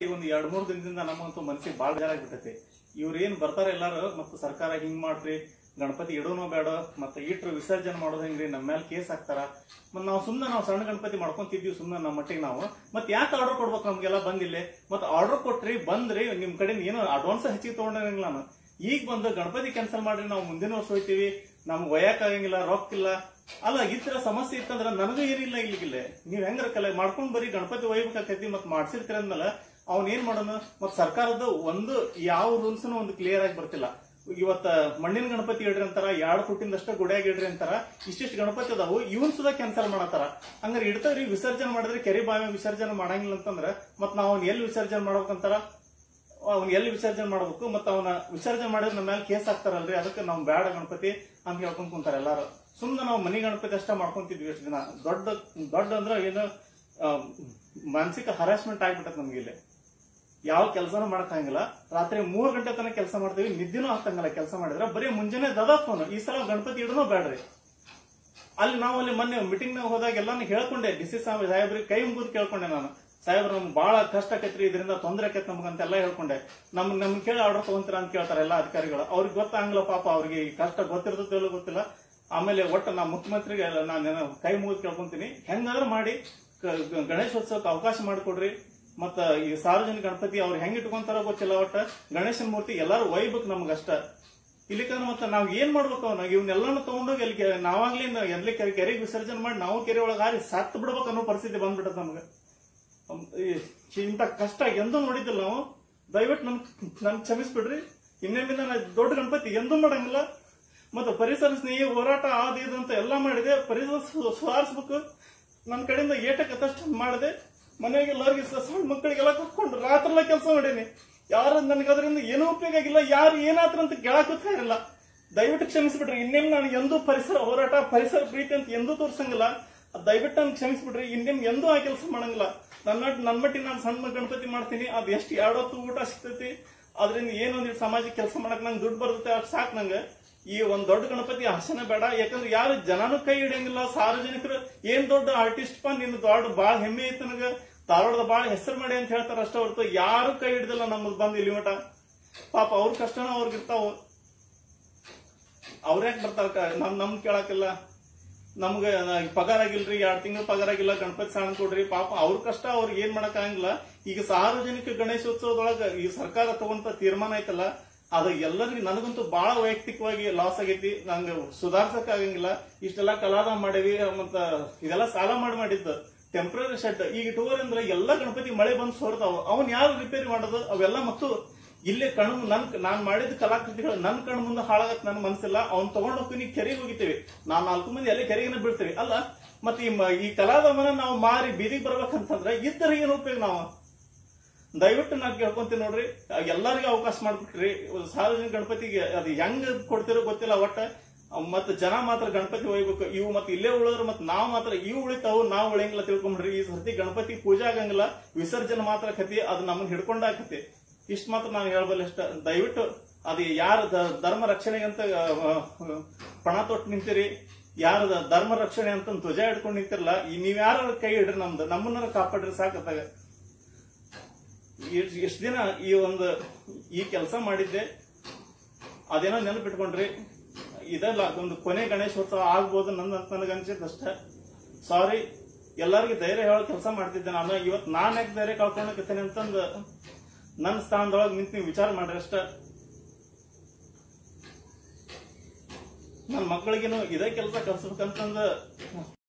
ಈ ಒಂದು ಎರಡ್ ಮೂರ್ ದಿನದಿಂದ ನಮ್ಮಂತೂ ಮನಸ್ಸಿಗೆ ಬಾಳ ಬೇಜಾರಾಗ್ಬಿಟ್ಟೈತಿ ಇವ್ರ ಏನ್ ಬರ್ತಾರ ಎಲ್ಲಾರು ಮತ್ತು ಸರ್ಕಾರ ಹಿಂಗ್ ಮಾಡ್ರಿ ಗಣಪತಿ ಇಡೋನೋ ಬೇಡ ಮತ್ತೆ ಇಟ್ರು ವಿಸರ್ಜನೆ ಮಾಡೋದು ಹೆಂಗ್ರಿ ನಮ್ಮ ಮೇಲೆ ಕೇಸ್ ಹಾಕ್ತಾರ ಮತ್ ನಾವು ಸುಮ್ನೆ ನಾವು ಸಣ್ಣ ಗಣಪತಿ ಮಾಡ್ಕೊಂತಿದ್ವಿ ಸುಮ್ನೆ ನಮ್ಮ ಮಟ್ಟಿಗೆ ನಾವು ಮತ್ ಯಾಕೆ ಆರ್ಡರ್ ಕೊಡ್ಬೇಕು ನಮ್ಗೆಲ್ಲ ಬಂದಿಲ್ಲ ಮತ್ ಆರ್ಡರ್ ಕೊಟ್ರಿ ಬಂದ್ರಿ ನಿಮ್ ಕಡೆ ಏನೋ ಅಡ್ವಾನ್ಸ್ ಹೆಚ್ಚಿಗೆ ತಗೊಂಡಿರಂಗಿಲ್ಲ ನಾನು ಈಗ ಬಂದು ಗಣಪತಿ ಕ್ಯಾನ್ಸಲ್ ಮಾಡ್ರಿ ನಾವು ಮುಂದಿನ ವರ್ಷ ಹೋಯ್ತೀವಿ ನಮ್ಗೆ ಒಯ್ಯಾಕ ಆಗಂಗಿಲ್ಲ ರೊಕ್ಕ ಇಲ್ಲ ಅಲ್ಲ ಈ ತರ ಸಮಸ್ಯೆ ಇತ್ತಂದ್ರ ನನಗೂ ಏನಿಲ್ಲ ಇಲ್ಲಿಗಿಲ್ಲ ನೀವ್ ಹೆಂಗಾರ ಕಲೆ ಮಾಡ್ಕೊಂಡ್ ಬರೀ ಗಣಪತಿ ಒಯ್ಬೇಕಾಕೈತಿ ಮತ್ ಮಾಡ್ಸಿರ್ತೀರ ಅಂದ್ಮೇಲೆ ಅವ್ನ್ ಏನ್ ಮಾಡೋಣ ಮತ್ ಸರ್ಕಾರದ ಒಂದು ಯಾವ ರೂಲ್ಸ್ ಒಂದು ಕ್ಲಿಯರ್ ಆಗಿ ಬರ್ತಿಲ್ಲ ಇವತ್ತ ಮಣ್ಣಿನ ಗಣಪತಿ ಇಡ್ರಿ ಅಂತಾರ ಎರಡ್ ಫುಟ್ಟಿಂದಷ್ಟ ಗುಡಿಯಾಗ ಇಡ್ರಿ ಅಂತಾರ ಇಷ್ಟಿಷ್ಟು ಗಣಪತಿ ಅದಾವು ಇವನ್ ಸುಧಾ ಕ್ಯಾನ್ಸಲ್ ಮಾಡತ್ತಾರ ಹಂಗಾರೆ ಇಡ್ತಾವ್ರಿ ವಿಸರ್ಜನೆ ಮಾಡಿದ್ರೆ ಕೆರೆ ಬಾವಿ ವಿಸರ್ಜನೆ ಮಾಡಂಗಿಲ್ಲ ಅಂತಂದ್ರ ಮತ್ ನಾವ್ ಅವ್ನ ಎಲ್ಲಿ ವಿಸರ್ಜನೆ ಮಾಡ್ಬೇಕಂತಾರ ಅವ್ನ ಎಲ್ಲಿ ವಿಸರ್ಜನೆ ಮಾಡ್ಬೇಕು ಮತ್ತ ಅವನ ವಿಸರ್ಜನೆ ಮಾಡಿದ್ರೆ ನಮ್ಮ ಮೇಲೆ ಕೇಸ್ ಹಾಕ್ತಾರಲ್ರಿ ಅದಕ್ಕೆ ನಾವು ಬ್ಯಾಡ ಗಣಪತಿ ಅಂತ ಹೇಳ್ಕೊಂಡ್ ಕುಂತಾರ ಎಲ್ಲಾರು ಸುಮ್ನೆ ನಾವು ಮನಿ ಗಣಪತಿ ಅಷ್ಟ ಮಾಡ್ಕೊಂತಿದ್ವಿ ಎಷ್ಟು ದಿನ ದೊಡ್ಡ ದೊಡ್ಡ ಅಂದ್ರೆ ಏನು ಆ, ಮಾನಸಿಕ ಹರಾಸ್ಮೆಂಟ್ ಆಗ್ಬಿಟ್ಟತ್ ನಮ್ಗೆ ಇಲ್ಲಿ ಯಾವ ಕೆಲಸನೂ ಮಾಡಕ್ಕಾಗಿಲ್ಲ ರಾತ್ರಿ ಮೂರ್ ಗಂಟೆ ತನಕ ಕೆಲಸ ಮಾಡ್ತೀವಿ ನಿದ್ದೆನೂ ಆಗ್ತಂಗಲ್ಲ ಕೆಲಸ ಮಾಡಿದ್ರೆ ಬರೀ ಮುಂಜಾನೆ ದದಾ ಫೋನ್ ಈ ಸಲ ಗಣಪತಿ ಇಡನೂ ಬೇಡ್ರಿ ಅಲ್ಲಿ ನಾವು ಅಲ್ಲಿ ಮೊನ್ನೆ ಮೀಟಿಂಗ್ ನಾಗ ಹೋದಾಗ ಎಲ್ಲಾನು ಹೇಳ್ಕೊಂಡೆ ಡಿ ಸಿ ಸಾಹೇಬ್ರಿಗೆ ಕೈ ಮುಗಿದು ಕೇಳ್ಕೊಂಡೆ ನಾನು ಸಾಹೇಬ್ರ ನಮ್ಗೆ ಬಹಳ ಕಷ್ಟ ಆಕೈತ್ರಿ ಇದರಿಂದ ತೊಂದರೆ ಆಕೈತ್ ನಮ್ಗಂತೆಲ್ಲ ಹೇಳ್ಕೊಂಡೆ ನಮ್ ನಮ್ ಕೇಳಿ ಆರ್ಡರ್ ತಗೊಂತೀರಾ ಅಂತ ಕೇಳ್ತಾರೆ ಎಲ್ಲ ಅಧಿಕಾರಿಗಳು ಅವ್ರಿಗೆ ಗೊತ್ತಾಗಲ್ಲ ಪಾಪ ಅವ್ರಿಗೆ ಈ ಕಷ್ಟ ಗೊತ್ತಿರ್ತದೋ ಇಲ್ಲೋ ಗೊತ್ತಿಲ್ಲ ಆಮೇಲೆ ಒಟ್ಟು ನಾ ಮುಖ್ಯಮಂತ್ರಿಗೆ ನಾನು ಕೈ ಮುಗಿದು ಕೇಳ್ಕೊಂತೀನಿ ಹೆಂಗಾದ್ರೂ ಮಾಡಿ ಕ- ಗ- ಗಣೇಶೋತ್ಸವಕ್ಕೆ ಅವಕಾಶ ಮಾಡಿಕೊಡ್ರಿ ಮತ್ತ ಈ ಸಾರ್ವಜನಿಕ ಗಣಪತಿ ಅವ್ರು ಹೆಂಗ್ ಇಟ್ಕೊಂತಾರೋ ಗೊತ್ತಿಲ್ಲ ಒಟ್ಟ ಗಣೇಶನ ಮೂರ್ತಿ ಎಲ್ಲಾರು ಒಯ್ಬೇಕು ನಮ್ಗಷ್ಟ ಇಲ್ಲಿಕಂದ್ರೆ ಮತ್ತೆ ನಾವ್ ಏನ್ ಮಾಡ್ಬೇಕು ಅವ್ನ ಇವನ್ನೆಲ್ಲಾನು ತಗೊಂಡೋಗಿ ಅಲ್ಲಿ ಕೆ- ನಾವಾಗ್ಲಿ ನ- ಎಲ್ಲಿ ಕೆರೆ- ಕೆರೆಗೆ ವಿಸರ್ಜನೆ ಮಾಡಿ ನಾವು ಕೆರೆ ಒಳಗೆ ಹಾರಿ ಸತ್ತು ಬಿಡ್ಬೇಕು ಅನ್ನೋ ಪರಿಸ್ಥಿತಿ ಬಂದ್ಬಿಟ್ಟದ ನಮ್ಗೆ ಅಮ್- ಈ- ಇಂಥ ಕಷ್ಟ ಎಂದೂ ನೋಡಿದ್ದಿಲ್ಲ ನಾವು ದಯವಿಟ್ಟು ನನ್ ನನ್ ಕ್ಷಮಿಸ್ಬಿಡ್ರಿ ಇನ್ನೇನಿಂದ ನಾ ದೊಡ್ಡ ಗಣಪತಿ ಎಂದೂ ಮಾಡಂಗಿಲ್ಲ ಮತ್ತೆ ಪರಿಸರ ಸ್ನೇಹಿ ಹೋರಾಟ ಆದ ಇದು ಅಂತ ಎಲ್ಲ ಮಾಡಿದೆ ಪರಿಸರ ಸು- ಸುಧಾರಿಸ್ಬೇಕು ನನ್ನ ಕಡೆಯಿಂದ ಏಟಕ್ಕತ್ತಷ್ಟು ಮಾಡಿದೆ ಮನೆಗೆ ಎಲ್ಲರಿಗೆ ಸ- ಸಣ್ಣ ಮಕ್ಕಳಿಗೆಲ್ಲ ಕರ್ಕೊಂಡು ರಾತ್ರೆಲ್ಲ ಕೆಲಸ ಮಾಡೀನಿ ಯಾರು ನನಗೆ ಅದರಿಂದ ಏನೂ ಉಪಯೋಗ ಆಗಿಲ್ಲ ಯಾರು ಏನಾತ್ರ ಅಂತ ಕೇಳಕ್ಕೂ ಇರಲ್ಲ ದಯವಿಟ್ಟು ಕ್ಷಮಿಸ್ಬಿಡ್ರಿ ಇನ್ನೇನು ನಾನು ಎಂದೂ ಪರಿಸರ ಹೋರಾಟ ಪರಿಸರ ಪ್ರೀತಿ ಅಂತ ಎಂದೂ ತೋರ್ಸಂಗಿಲ್ಲ ಅದ್ ದಯವಿಟ್ಟು ನಾನು ಕ್ಷಮಿಸ್ಬಿಡ್ರಿ ಇನ್ನೇನು ಎಂದೂ ಆ ಕೆಲಸ ಮಾಡಂಗಿಲ್ಲ ನನ್ನ ನನ್ನ ಮಟ್ಟಿಗೆ ನಾನು ಸಣ್ಣ ಗಣಪತಿ ಮಾಡ್ತೀನಿ ಅದ್ ಎಷ್ಟು ಎರಡೊತ್ತು ಊಟ ಸಿಗ್ತೈತಿ ಅದರಿಂದ ಏನೊಂದಿಟ್ಟು ಸಮಾಜಕ್ಕೆ ಕೆಲಸ ಮಾಡಕ್ ನಂಗೆ ದುಡ್ಡು ಬರುತ್ತೆ ಅಷ್ಟು ಸಾಕು ನಂಗೆ ಈ ಒಂದ್ ದೊಡ್ಡ ಗಣಪತಿ ಹಸನೆ ಬೇಡ ಯಾಕಂದ್ರೆ ಯಾರು ಜನನು ಕೈ ಹಿಡಿಯಂಗಿಲ್ಲ ಸಾರ್ವಜನಿಕರು ಏನ್ ದೊಡ್ಡ ಆರ್ಟಿಸ್ಟ್ ಪಾ ನಿನ್ನ ದೊಡ್ಡ ಬಾಳ ಹೆಮ್ಮೆ ಐತೆ ನನಗ ಧಾರವಾಡದ ಬಾಳ ಹೆಸರು ಮಾಡಿ ಅಂತ ಹೇಳ್ತಾರ ಅಷ್ಟೇ ಹೊರತು ಯಾರು ಕೈ ಹಿಡ್ದಿಲ್ಲ ನಮ್ಮದ್ ಬಂದು ಇಲ್ಲಿ ಮಟ ಪಾಪ ಅವ್ರ ಕಷ್ಟನ ಅವ್ರಿಗೆ ಇರ್ತಾವ ಅವ್ರ್ಯಾಕ್ ಬರ್ತಾರ ಕ- ನಮ್ ನಮ್ ಕೇಳಾಕಿಲ್ಲ ನಮ್ಗೆ ನ- ಪಗಾರ ಆಗಿಲ್ರಿ ಎರಡ್ ತಿಂಗಳು ಪಗಾರ ಆಗಿಲ್ಲ ಗಣಪತಿ ಸಾಣ ಕೊಡ್ರಿ ಪಾಪ ಅವ್ರ ಕಷ್ಟ ಅವ್ರಿಗೆ ಏನ್ ಮಾಡಕ್ ಆಗಂಗಿಲ್ಲ ಈಗ ಸಾರ್ವಜನಿಕ ಗಣೇಶೋತ್ಸವದೊಳಗ ಈ ಸರ್ಕಾರ ತಗೊಂತ ತೀರ್ಮಾನ ಐತಲ್ಲ ಅದು ಎಲ್ಲರಿಗೂ ನನಗಂತೂ ಬಹಳ ವೈಯಕ್ತಿಕವಾಗಿ ಲಾಸ್ ಆಗೈತಿ ನಂಗೆ ಸುಧಾರ್ಸಕ್ ಆಗಂಗಿಲ್ಲ ಇಷ್ಟೆಲ್ಲ ಕಲಾದ ಮಾಡೇವಿ ಮತ್ತ ಇದೆಲ್ಲ ಸಾಲ ಮಾಡಿ ಮಾಡಿದ್ದು ಟೆಂಪ್ರರಿ ಶೆಡ್ ಈಗ ಇಟ್ಟುವರಿಂದ ಎಲ್ಲ ಗಣಪತಿ ಮಳೆ ಬಂದು ಸೋರ್ತಾವ ಅವನ್ ಯಾರು ರಿಪೇರಿ ಮಾಡೋದು ಅವೆಲ್ಲ ಮತ್ತು ಇಲ್ಲೇ ಕಣ್ಣು ನನ್ ನಾನ್ ಮಾಡಿದ ಕಲಾಕೃತಿಗಳು ನನ್ ಕಣ್ಣು ಮುಂದೆ ಹಾಳಾಗತ್ ನನ್ ಮನ್ಸಿಲ್ಲ ಅವ್ನ್ ತಗೊಂಡ್ ಹೋಗ್ತೀನಿ ಕೆರೆಗೆ ಹೋಗಿತೀವಿ ನಾನ್ ನಾಲ್ಕು ಮಂದಿ ಎಲ್ಲಿ ಕೆರೆಗೆ ಬೀಳ್ತೀವಿ ಅಲ್ಲ ಮತ್ತೆ ಈ ಮ- ಈ ಕಲಾದಮನ ನಾವು ಮಾರಿ ಬೀದಿಗೆ ಬರ್ಬೇಕಂತಂದ್ರೆ ಇದ್ದರ ಏನು ಉಪಯೋಗ ನಾವು ದಯವಿಟ್ಟು ನಾನು ಕೇಳ್ಕೊಂತೀನಿ ನೋಡ್ರಿ ಎಲ್ಲರಿಗೂ ಅವಕಾಶ ಮಾಡ್ಬಿಟ್ರಿ ಸಾರ್ವಜನಿಕ ಗಣಪತಿಗೆ ಅದು ಹೆಂಗ್ ಕೊಡ್ತಿರೋ ಗೊತ್ತಿಲ್ಲ ಒಟ್ಟ ಮತ್ತ ಜನ ಮಾತ್ರ ಗಣಪತಿ ಒಯ್ಬೇಕು ಇವು ಮತ್ತೆ ಇಲ್ಲೇ ಉಳಿದ್ರು ಮತ್ತೆ ನಾವು ಮಾತ್ರ ಇವು ಉಳಿತಾವು ನಾವು ಉಳಿಯಂಗಿಲ್ಲ ತಿಳ್ಕೊಂಬಿಡ್ರಿ ಈ ಸರ್ತಿ ಗಣಪತಿ ಪೂಜೆ ಆಗಂಗಿಲ್ಲ ವಿಸರ್ಜನೆ ಮಾತ್ರ ಕತಿ ಅದು ನಮ್ಮನ್ನ ಹಿಡ್ಕೊಂಡಾಕತಿ ಇಷ್ಟ ಮಾತ್ರ ನಾನು ಹೇಳ್ಬಲ್ಲ ಇಷ್ಟ ದಯವಿಟ್ಟು ಅದು ಯಾರ ದ- ಧರ್ಮ ರಕ್ಷಣೆಗೆ ಅಂತ ಆ, ಆ, ಪಣ ತೊಟ್ಟು ನಿಂತಿರಿ ಯಾರ ದ- ಧರ್ಮ ರಕ್ಷಣೆ ಅಂತ ಧ್ವಜ ಹಿಡ್ಕೊಂಡು ನಿಂತಿರಲ್ಲ ಈ ನೀವ್ ಯಾರ ಕೈ ಇಡ್ರಿ ನಮ್ದು ನಮ್ಮನ್ನ ಕಾಪಾಡ್ರಿ ಸಾಕತ್ತಾಗ ಎಷ್ಟು ದಿನ ಈ ಒಂದು ಈ ಕೆಲಸ ಮಾಡಿದ್ದೆ ಅದೇನೋ ನೆನಪಿಟ್ಕೊಂಡ್ರಿ ಇದಲ್ಲ ಒಂದು ಕೊನೆ ಗಣೇಶೋತ್ಸವ ಆಗ್ಬೋದು ನನ್ನ ನನಗನ್ಸಿದ್ದು ಅಷ್ಟೇ ಸಾರಿ ಎಲ್ಲರಿಗೂ ಧೈರ್ಯ ಹೇಳೋ ಕೆಲಸ ಮಾಡ್ತಿದ್ದೆ ನಾನು ಇವತ್ತು ನಾನು ಯಾಕೆ ಧೈರ್ಯ ಕಳ್ಕೊಳಕತ್ತೀನಿ ಅಂತಂದು ನನ್ನ ಸ್ಥಾನದೊಳಗೆ ನಿಂತು ನೀವು ವಿಚಾರ ಮಾಡ್ರಿ ಅಷ್ಟ ನನ್ನ ಮಕ್ಕಳಿಗೇನು ಇದೇ ಕೆಲಸ ಕಲ್ಸ್ಬೇಕಂತಂದು